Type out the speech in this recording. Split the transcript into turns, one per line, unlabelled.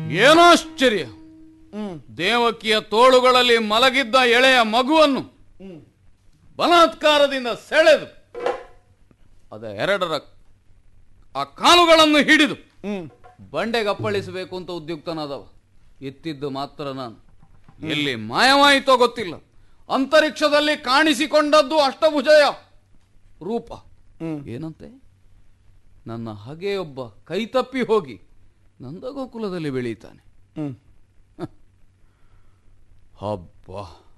ಏನಾಶ್ಚರ್ಯ ದೇವಕಿಯ ತೋಳುಗಳಲ್ಲಿ ಮಲಗಿದ್ದ ಎಳೆಯ ಮಗುವನ್ನು ಬಲಾತ್ಕಾರದಿಂದ ಸೆಳೆದು ಅದ ಎರಡರ ಆ ಕಾಲುಗಳನ್ನು ಹಿಡಿದು ಬಂಡೆಗಪ್ಪಳಿಸಬೇಕು ಅಂತ ಉದ್ಯುಕ್ತನಾದವ ಎತ್ತಿದ್ದು ಮಾತ್ರ ನಾನು ಎಲ್ಲಿ ಮಾಯವಾಯಿತೋ ಗೊತ್ತಿಲ್ಲ ಅಂತರಿಕ್ಷದಲ್ಲಿ ಕಾಣಿಸಿಕೊಂಡದ್ದು ಅಷ್ಟಭುಜಯ ರೂಪ ಏನಂತೆ ನನ್ನ ಹಗೆಯೊಬ್ಬ ಕೈತಪ್ಪಿ ಹೋಗಿ ನಂದಗೋಕುಲದಲ್ಲಿ ಬೆಳೀತಾನೆ ಹಬ್ಬ